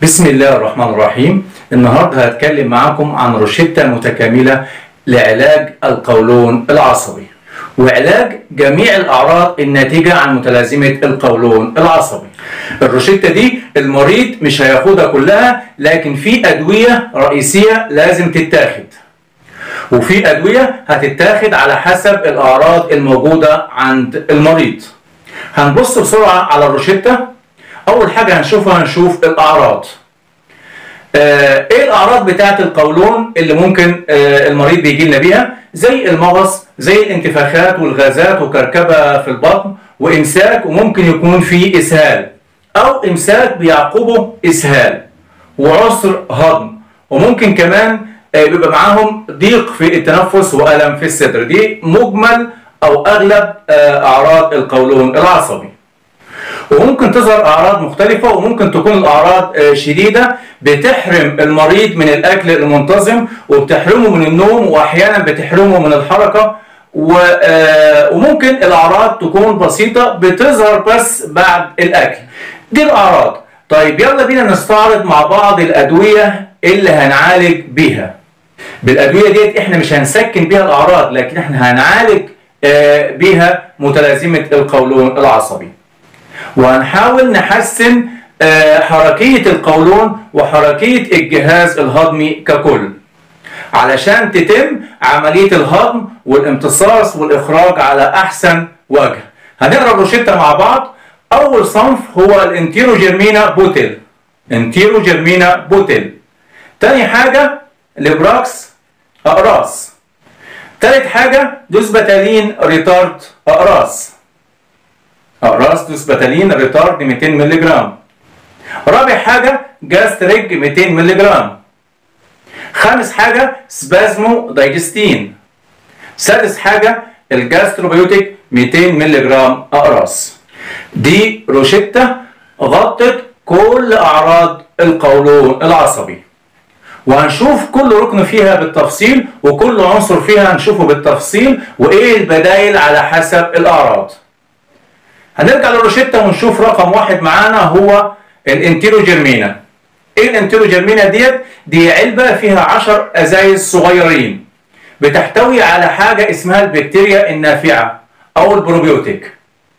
بسم الله الرحمن الرحيم النهارده هتكلم معاكم عن روشتة متكاملة لعلاج القولون العصبي وعلاج جميع الأعراض الناتجة عن متلازمة القولون العصبي الروشتة دي المريض مش هياخدها كلها لكن في أدوية رئيسية لازم تتاخد وفي أدوية هتتاخد على حسب الأعراض الموجودة عند المريض هنبص بسرعة على الروشتة أول حاجة هنشوفها هنشوف الأعراض آه ايه الاعراض بتاعه القولون اللي ممكن آه المريض بيجي لنا بيها زي المغص زي الانتفاخات والغازات وكركبه في البطن وامساك وممكن يكون في اسهال او امساك بيعقبه اسهال وعسر هضم وممكن كمان آه بيبقى معاهم ضيق في التنفس والم في الصدر دي مجمل او اغلب اعراض القولون العصبي وممكن تظهر اعراض مختلفه وممكن تكون الاعراض شديده بتحرم المريض من الاكل المنتظم وبتحرمه من النوم واحيانا بتحرمه من الحركه وممكن الاعراض تكون بسيطه بتظهر بس بعد الاكل دي الاعراض طيب يلا بينا نستعرض مع بعض الادويه اللي هنعالج بيها بالادويه ديت احنا مش هنسكن بيها الاعراض لكن احنا هنعالج بيها متلازمه القولون العصبي وهنحاول نحسن حركية القولون وحركية الجهاز الهضمي ككل علشان تتم عملية الهضم والامتصاص والإخراج على أحسن وجه هنقرأ الروشتة مع بعض أول صنف هو الانتيروجيرمينا بوتل انتيروجيرمينا بوتل تاني حاجة لبراكس أقراص تالت حاجة دوسبتالين ريتارد أقراص اقراص دوسبتالين ريتارد 200 مللي جرام رابع حاجة جاستريج 200 مللي جرام خامس حاجة سبازمو دايجستين سادس حاجة الجاستروبيوتيك 200 مللي جرام اقراص دي روشتة غطت كل اعراض القولون العصبي وهنشوف كل ركن فيها بالتفصيل وكل عنصر فيها هنشوفه بالتفصيل وايه البدايل على حسب الاعراض هنرجع للروشتة ونشوف رقم واحد معانا هو الانتيروجيرمينا ايه الانتيروجيرمينا ديت دي علبة فيها 10 ازايز صغيرين بتحتوي على حاجة اسمها البكتيريا النافعة او البروبيوتيك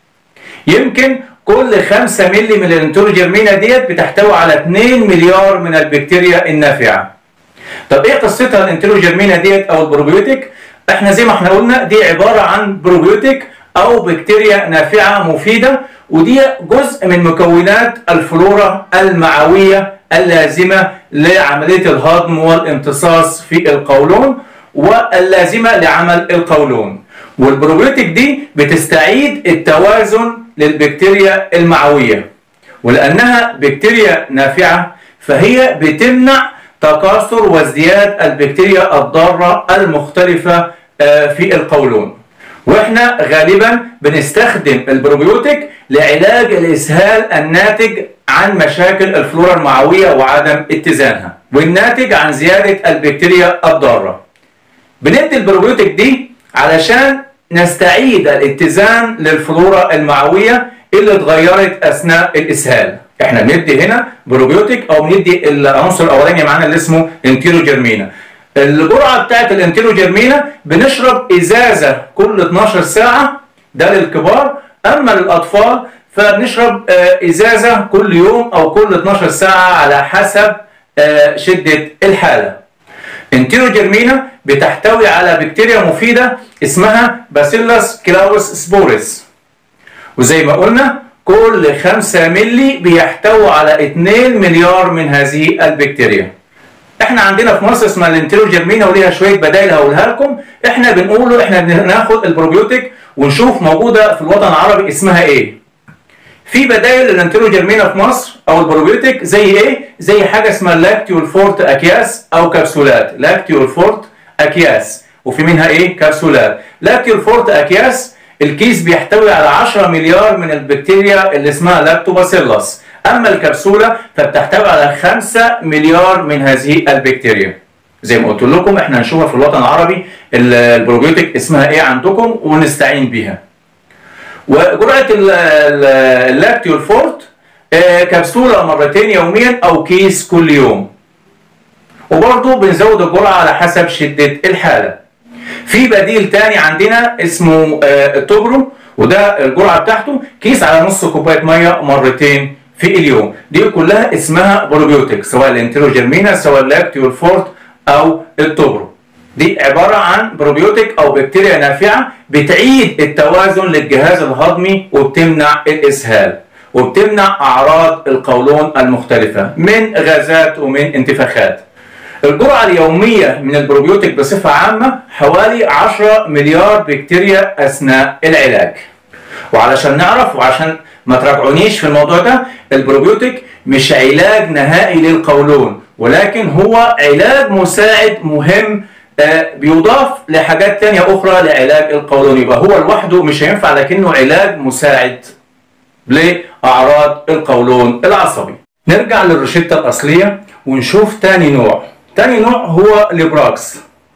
يمكن كل 5 مللي من الانتيروجيرمينا ديت بتحتوي على 2 مليار من البكتيريا النافعة طب ايه قصتها الانتيروجيرمينا ديت او البروبيوتيك احنا زي ما احنا قلنا دي عبارة عن بروبيوتيك او بكتيريا نافعه مفيده ودي جزء من مكونات الفلورا المعويه اللازمه لعمليه الهضم والامتصاص في القولون واللازمه لعمل القولون والبروبيوتيك دي بتستعيد التوازن للبكتيريا المعويه ولانها بكتيريا نافعه فهي بتمنع تكاثر وازدياد البكتيريا الضاره المختلفه في القولون واحنا غالبا بنستخدم البروبيوتيك لعلاج الاسهال الناتج عن مشاكل الفلورا المعويه وعدم اتزانها والناتج عن زياده البكتيريا الضاره بندي البروبيوتيك دي علشان نستعيد الاتزان للفلورا المعويه اللي اتغيرت اثناء الاسهال احنا بندي هنا بروبيوتيك او بندي العنصر الاولاني معانا اللي اسمه انتيروجيرمينا الجرعه بتاعت الانتيروجيرمينا بنشرب ازازه كل 12 ساعه ده للكبار اما للاطفال فبنشرب ازازه كل يوم او كل 12 ساعه على حسب شده الحاله انتيروجيرمينا بتحتوي على بكتيريا مفيده اسمها باسيلس كلاوس سبوريس وزي ما قلنا كل 5 ملي بيحتوي على 2 مليار من هذه البكتيريا احنا عندنا في مصر اسمها الانتيروجيرمينا وليها شويه بدائل هقولها لكم احنا بنقوله احنا بناخد البروبيوتيك ونشوف موجوده في الوطن العربي اسمها ايه في بدائل للانتيروجيرمينا في مصر او البروبيوتيك زي ايه زي حاجه اسمها لاكتيول فورت اكياس او كبسولات لاكتيول فورت اكياس وفي منها ايه كبسولات لاكتيول فورت اكياس الكيس بيحتوي على 10 مليار من البكتيريا اللي اسمها لاكتوباسيلس اما الكبسوله فبتحتوي على 5 مليار من هذه البكتيريا زي ما قلت لكم احنا هنشوفها في الوطن العربي البروبيوتيك اسمها ايه عندكم ونستعين بيها وجرعه اللاكتيول فورت آه، كبسولة مرتين يوميا أو كيس كل يوم وبرضه بنزود الجرعة على حسب شدة الحالة في بديل تاني عندنا اسمه آه، توبرو وده الجرعة بتاعته كيس على نص كوباية مية مرتين في اليوم دي كلها اسمها بروبيوتيك سواء الانتروجيرمينا سواء اللاكتيول فورت او التوبرو دي عبارة عن بروبيوتيك او بكتيريا نافعة بتعيد التوازن للجهاز الهضمي وبتمنع الاسهال وبتمنع اعراض القولون المختلفة من غازات ومن انتفاخات الجرعة اليومية من البروبيوتيك بصفة عامة حوالي 10 مليار بكتيريا أثناء العلاج وعلشان نعرف وعشان ما تراجعونيش في الموضوع ده البروبيوتيك مش علاج نهائي للقولون ولكن هو علاج مساعد مهم آه، بيضاف لحاجات تانية أخرى لعلاج القولون يبقى هو لوحده مش هينفع لكنه علاج مساعد لأعراض القولون العصبي نرجع للروشتة الأصلية ونشوف تاني نوع تاني نوع هو ليبراكس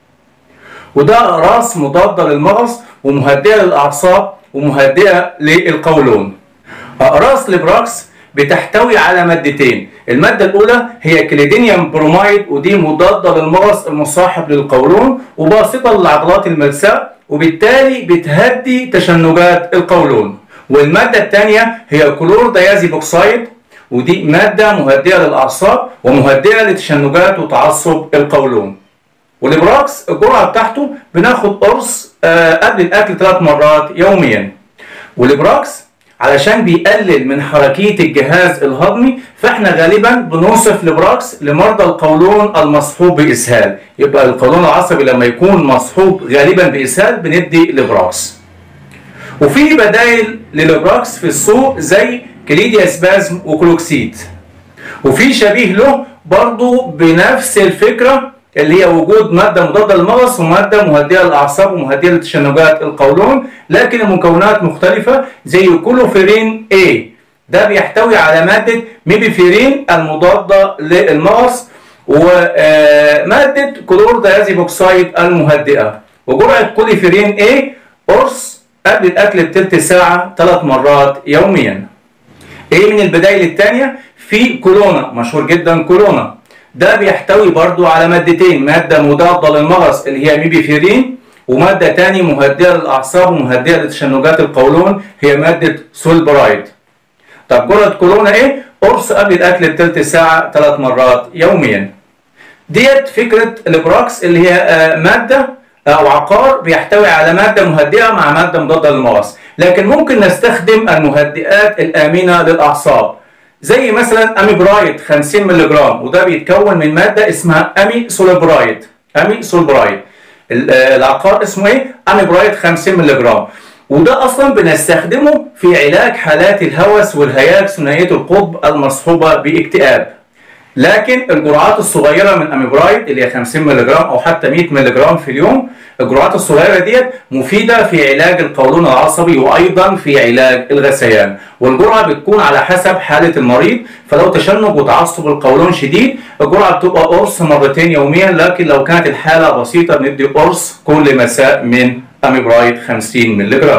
وده أقراص مضادة للمغص ومهدئة للأعصاب ومهدئة للقولون أقراص ليبراكس بتحتوي على مادتين المادة الأولى هي كليدينيوم برومايد ودي مضادة للمغص المصاحب للقولون وباسطة للعضلات الملساء وبالتالي بتهدي تشنجات القولون والمادة الثانية هي كلور ديازي بوكسايد ودي مادة مهدئة للأعصاب ومهدئة لتشنجات وتعصب القولون والإبراكس الجرعة بتاعته بناخد قرص آه، قبل الأكل ثلاث مرات يوميا والإبراكس علشان بيقلل من حركية الجهاز الهضمي فاحنا غالبا بنوصف الإبراكس لمرضى القولون المصحوب بإسهال يبقى القولون العصبي لما يكون مصحوب غالبا بإسهال بندي الإبراكس وفي بدائل للإبراكس في السوق زي كليديا سبازم وكلوكسيد وفي شبيه له برضو بنفس الفكرة اللي هي وجود مادة مضادة للمغص ومادة مهدئة للأعصاب ومهدئة لتشنجات القولون لكن المكونات مختلفة زي كولوفيرين A ده بيحتوي على مادة ميبيفيرين المضادة للمغص ومادة كلور ديازيبوكسايد المهدئة وجرعة كوليفيرين A قرص قبل الأكل بتلت ساعة ثلاث مرات يوميا ايه من البدائل الثانيه في كورونا مشهور جدا كورونا ده بيحتوي برضو على مادتين ماده مضاده للمغص اللي هي ميبيفيرين وماده تاني مهدئه للاعصاب ومهدئه لتشنجات القولون هي ماده سولبرايد طب جرعه كورونا ايه قرص قبل الاكل بتلت ساعه ثلاث مرات يوميا ديت فكره الابراكس اللي هي آه، ماده او عقار بيحتوي على ماده مهدئه مع ماده مضاده للمغص لكن ممكن نستخدم المهدئات الامنه للاعصاب زي مثلا اميبرايد 50 ملغ وده بيتكون من ماده اسمها امي سولبرايد امي سولبرايد ال- آه، العقار اسمه ايه اميبرايد 50 ملغ وده اصلا بنستخدمه في علاج حالات الهوس والهياج ثنائيه القطب المصحوبه باكتئاب لكن الجرعات الصغيره من اميبرايد اللي هي 50 ملغ او حتى 100 ملغ في اليوم الجرعات الصغيره ديت مفيده في علاج القولون العصبي وايضا في علاج الغثيان والجرعه بتكون على حسب حاله المريض فلو تشنج وتعصب القولون شديد الجرعه بتبقى قرص مرتين يوميا لكن لو كانت الحاله بسيطه بندي قرص كل مساء من اميبرايد 50 ملغ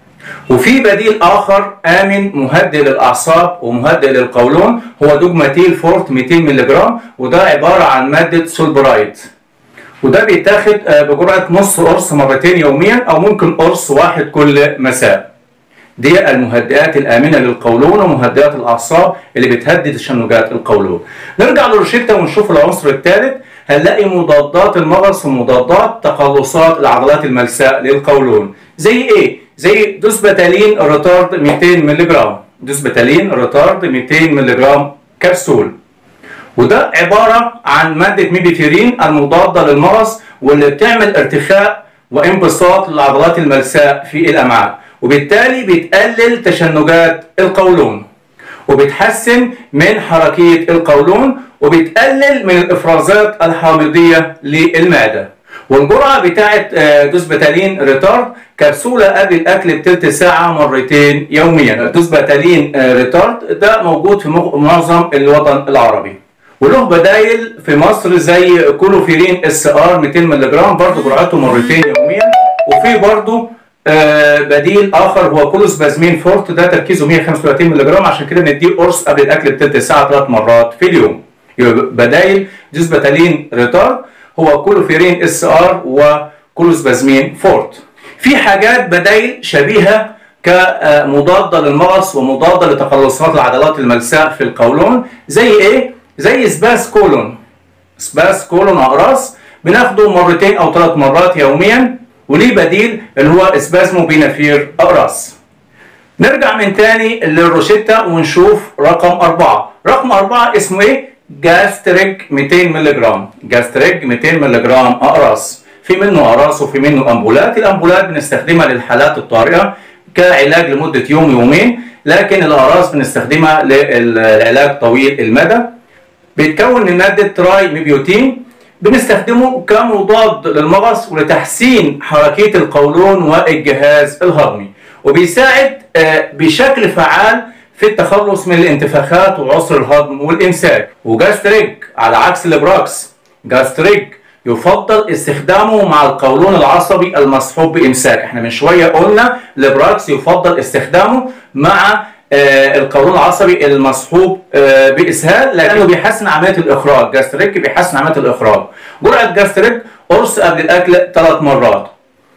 وفي بديل اخر امن مهدئ للاعصاب ومهدئ للقولون هو دوجماتيل فورت 200 ملغ وده عباره عن ماده سولبرايد وده بيتاخد آه، بجرعه نص قرص مرتين يوميا او ممكن قرص واحد كل مساء دي المهدئات الآمنة للقولون ومهدئات الأعصاب اللي بتهدي تشنجات القولون. نرجع للروشتة ونشوف العنصر الثالث هنلاقي مضادات المغص ومضادات تقلصات العضلات الملساء للقولون. زي إيه؟ زي دوسبتالين ريتارد 200 ملغ دوسبتالين ريتارد 200 ملغ كبسول. وده عبارة عن مادة ميبيفيرين المضادة للمغص واللي بتعمل ارتخاء وانبساط للعضلات الملساء في الأمعاء وبالتالي بتقلل تشنجات القولون وبتحسن من حركية القولون وبتقلل من الإفرازات الحامضية للمعدة والجرعة بتاعت آه، دوسبتالين ريتارد كبسولة قبل الأكل بتلت ساعة مرتين يوميا دوسبتالين آه، ريتارد ده موجود في مغ- معظم الوطن العربي وله بدايل في مصر زي كولوفيرين اس ار 200 ملغ برضه جرعته مرتين يوميا وفي برضه آه بديل اخر هو كولوسبازمين فورت ده تركيزه 135 ملغ عشان كده نديه قرص قبل الاكل بتلت ساعه ثلاث مرات في اليوم يبقى بدايل جزبتالين ريتار هو كولوفيرين اس ار وكولوسبازمين فورت في حاجات بدايل شبيهه كمضاده للمغص ومضاده لتقلصات العضلات الملساء في القولون زي ايه زي سباس كولون سباس كولون اقراص بناخده مرتين او ثلاث مرات يوميا وليه بديل اللي هو اسبازمو بينافير اقراص نرجع من تاني للروشيتا ونشوف رقم أربعة رقم أربعة اسمه ايه جاستريج 200 ملغ جاستريج 200 ملغ اقراص في منه اقراص وفي منه امبولات الامبولات بنستخدمها للحالات الطارئه كعلاج لمده يوم يومين لكن الاقراص بنستخدمها للعلاج طويل المدى بيتكون من ماده تراي ميبيوتين بنستخدمه كمضاد للمغص ولتحسين حركيه القولون والجهاز الهضمي وبيساعد بشكل فعال في التخلص من الانتفاخات وعسر الهضم والامساك وجاستريج على عكس الابراكس جاستريج يفضل استخدامه مع القولون العصبي المصحوب بامساك احنا من شويه قلنا الابراكس يفضل استخدامه مع آه القولون العصبي المصحوب آه باسهال لانه بيحسن عمليه الاخراج جاستريك بيحسن عمليه الاخراج جرعه جاستريك قرص قبل الاكل ثلاث مرات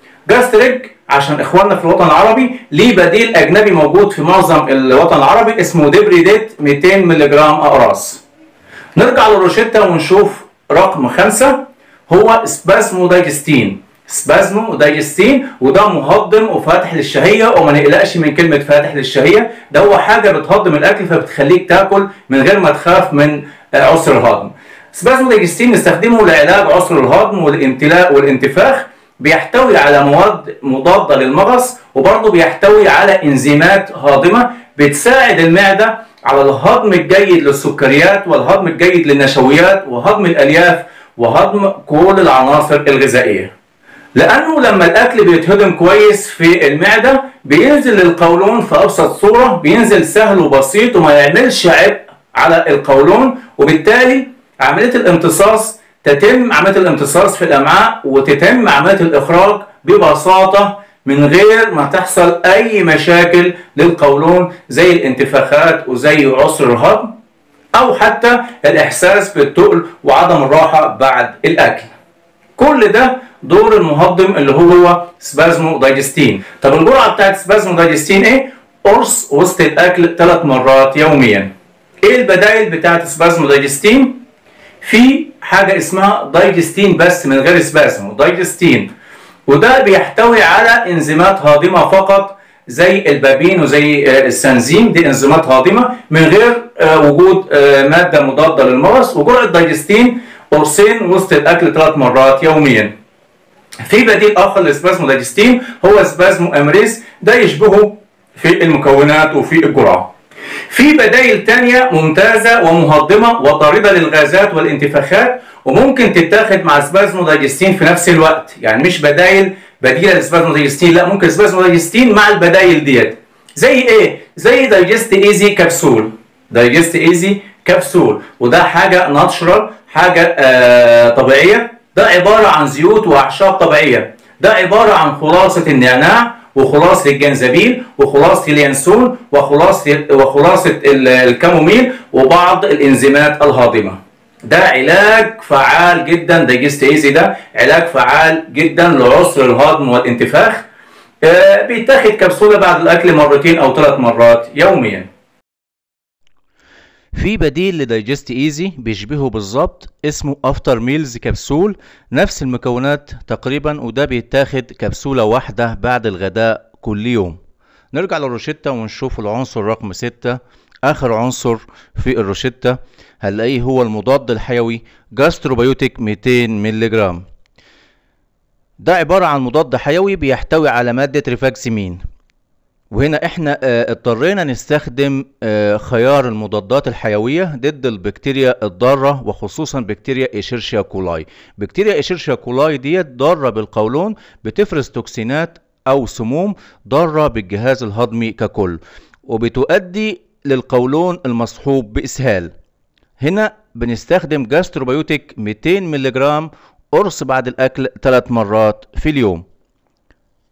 جاستريك عشان اخواننا في الوطن العربي ليه بديل اجنبي موجود في معظم الوطن العربي اسمه ديبريديت 200 ملغ اقراص نرجع للروشيتا ونشوف رقم خمسة هو سبازمو دايجستين سبازمو دايجستين وده مهضم وفاتح للشهيه وما نقلقش من كلمه فاتح للشهيه ده هو حاجه بتهضم الاكل فبتخليك تاكل من غير ما تخاف من عسر الهضم سبازمو دايجستين نستخدمه لعلاج عسر الهضم والامتلاء والانتفاخ بيحتوي على مواد مضاده للمغص وبرضه بيحتوي على انزيمات هاضمه بتساعد المعده على الهضم الجيد للسكريات والهضم الجيد للنشويات وهضم الالياف وهضم كل العناصر الغذائيه لانه لما الاكل بيتهضم كويس في المعده بينزل للقولون في ابسط صوره بينزل سهل وبسيط وما يعملش عبء على القولون وبالتالي عمليه الامتصاص تتم عمليه الامتصاص في الامعاء وتتم عمليه الاخراج ببساطه من غير ما تحصل اي مشاكل للقولون زي الانتفاخات وزي عسر الهضم او حتى الاحساس بالتقل وعدم الراحه بعد الاكل كل ده دور المهضم اللي هو سبازمو دايجستين طب الجرعه بتاعت سبازمو دايجستين ايه قرص وسط الاكل ثلاث مرات يوميا ايه البدائل بتاعت سبازمو دايجستين في حاجه اسمها دايجستين بس من غير سبازمو دايجستين وده بيحتوي على انزيمات هاضمه فقط زي البابين وزي السنزيم دي انزيمات هاضمه من غير وجود ماده مضاده للمغص وجرعه دايجستين قرصين وسط الاكل ثلاث مرات يوميا في بديل اخر للسبازمو دايجستين هو سبازمو امريس ده يشبهه في المكونات وفي الجرعه في بدائل تانية ممتازة ومهضمة وطاردة للغازات والانتفاخات وممكن تتاخد مع سبازمو دايجستين في نفس الوقت يعني مش بدائل بديلة لسبازمو دايجستين لا ممكن سبازمو دايجستين مع البدائل ديت زي ايه؟ زي دايجست ايزي كبسول دايجست ايزي كبسول وده حاجة ناتشرال حاجة آه طبيعية ده عبارة عن زيوت وأعشاب طبيعية ده عبارة عن خلاصة النعناع وخلاصة الجنزبيل وخلاصة اليانسون وخلاصة وخلاصة الكاموميل وبعض الانزيمات الهاضمة ده علاج فعال جدا دايجست ايزي ده علاج فعال جدا لعسر الهضم والانتفاخ آه بيتاخد كبسولة بعد الأكل مرتين أو ثلاث مرات يوميا في بديل لدايجست ايزي بيشبهه بالظبط اسمه افتر ميلز كبسول نفس المكونات تقريبا وده بيتاخد كبسولة واحدة بعد الغداء كل يوم نرجع للروشتة ونشوف العنصر رقم ستة اخر عنصر في الروشتة هنلاقيه هو المضاد الحيوي جاستروبيوتيك 200 ملغ ده عبارة عن مضاد حيوي بيحتوي على مادة ريفاكسيمين وهنا احنا اه اضطرينا نستخدم اه خيار المضادات الحيوية ضد البكتيريا الضارة وخصوصا بكتيريا ايشيرشيا كولاي بكتيريا ايشيرشيا كولاي ديت ضارة بالقولون بتفرز توكسينات او سموم ضارة بالجهاز الهضمي ككل وبتؤدي للقولون المصحوب باسهال هنا بنستخدم جاستروبيوتيك 200 ملغ قرص بعد الاكل 3 مرات في اليوم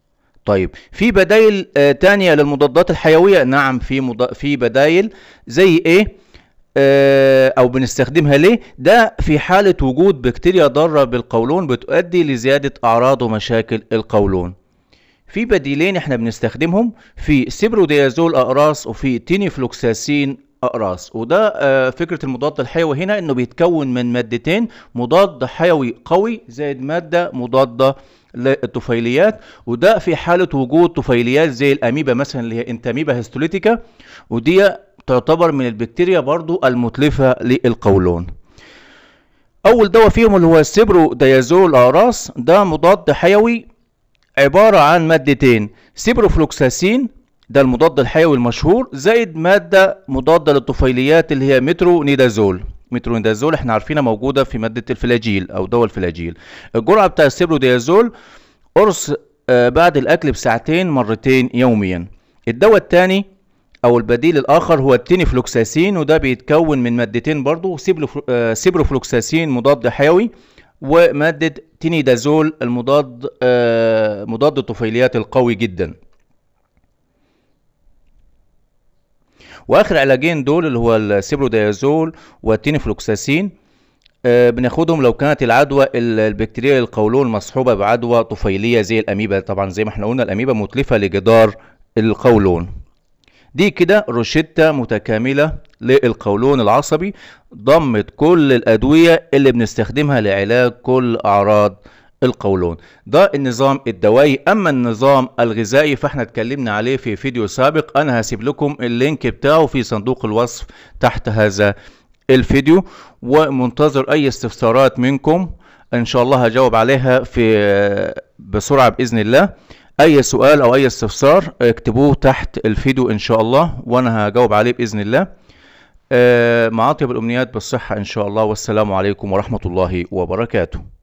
طيب في بدايل آه تانية للمضادات الحيوية نعم في مض... في بدايل زي ايه آه او بنستخدمها ليه ده في حالة وجود بكتيريا ضارة بالقولون بتؤدي لزيادة اعراض ومشاكل القولون في بديلين احنا بنستخدمهم في سيبروديازول اقراص وفي تينيفلوكساسين اقراص وده آه فكره المضاد الحيوي هنا انه بيتكون من مادتين مضاد حيوي قوي زائد ماده مضاده للطفيليات وده في حاله وجود طفيليات زي الاميبا مثلا اللي هي انتاميبا هيستوليتيكا ودي تعتبر من البكتيريا برضو المتلفه للقولون اول دواء فيهم اللي هو السيبروديازول اقراص ده مضاد حيوي عباره عن مادتين سيبروفلوكساسين ده المضاد الحيوي المشهور زائد مادة مضادة للطفيليات اللي هي مترونيدازول مترونيدازول احنا عارفينها موجودة في مادة الفلاجيل او دواء الفلاجيل الجرعة بتاع السيبروديازول قرص آه بعد الاكل بساعتين مرتين يوميا الدواء الثاني او البديل الاخر هو التينيفلوكساسين وده بيتكون من مادتين برضو آه سيبروفلوكساسين مضاد حيوي ومادة تينيدازول المضاد آه مضاد الطفيليات القوي جدا واخر علاجين دول اللي هو السيبروديازول والتينيفلوكساسين آه بناخدهم لو كانت العدوى البكتيريا القولون مصحوبه بعدوى طفيليه زي الاميبا طبعا زي ما احنا قلنا الاميبا متلفه لجدار القولون دي كده روشتة متكاملة للقولون العصبي ضمت كل الأدوية اللي بنستخدمها لعلاج كل أعراض القولون ده النظام الدوائي اما النظام الغذائي فاحنا اتكلمنا عليه في فيديو سابق انا هسيب لكم اللينك بتاعه في صندوق الوصف تحت هذا الفيديو ومنتظر اي استفسارات منكم ان شاء الله هجاوب عليها في بسرعة باذن الله اي سؤال او اي استفسار اكتبوه تحت الفيديو ان شاء الله وانا هجاوب عليه باذن الله مع اطيب الامنيات بالصحة ان شاء الله والسلام عليكم ورحمة الله وبركاته